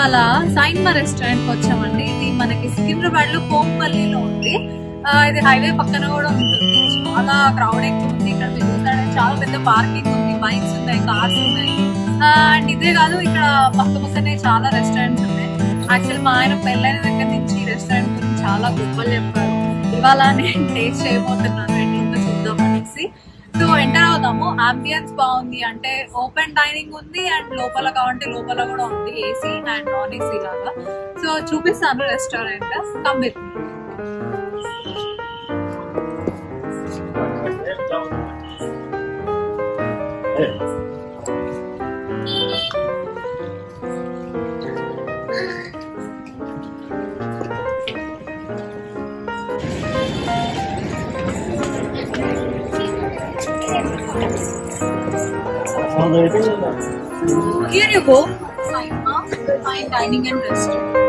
ఇవాళ సైన్మా రెస్టారెంట్ కి వచ్చామండి ఇది మనకి సికింద్రాబాద్ లో కోంపల్లిలో ఉంది ఆ, ఇది హైవే పక్కన కూడా ఉంటుంది చాలా క్రౌడ్ ఎక్కువ ఉంది ఇక్కడ మీరు చూసారంటే చాలా పెద్ద పార్కింగ్ ఉంది బైక్స్ ఉన్నాయి కార్స్ ఉన్నాయి అండ్ ఇదే కాదు ఇక్కడ పక్క పక్కనే చాలా రెస్టారెంట్స్ ఉన్నాయి యాక్చువల్ మా ఆయన పెళ్ళైన దగ్గర నుంచి ఈ రెస్టారెంట్ గురించి చాలా గొప్పలు చెప్పారు ఇవాళ నేను టేస్ట్ చేయబోతున్నాను ఎట్లుందో చూద్దాం అనేసి సో ఎంటర్ అవుతాము అంబియన్స్ బాగుంది అంటే ఓపెన్ డైనింగ్ ఉంది అండ్ లోపల కావాలంటే లోపల కూడా ఉంది ఏసీ అండ్ నాన్ ఏసీ లాగా సో చూపిస్తాను restaurant come with Here you go. Fine, fine dining and restaurant.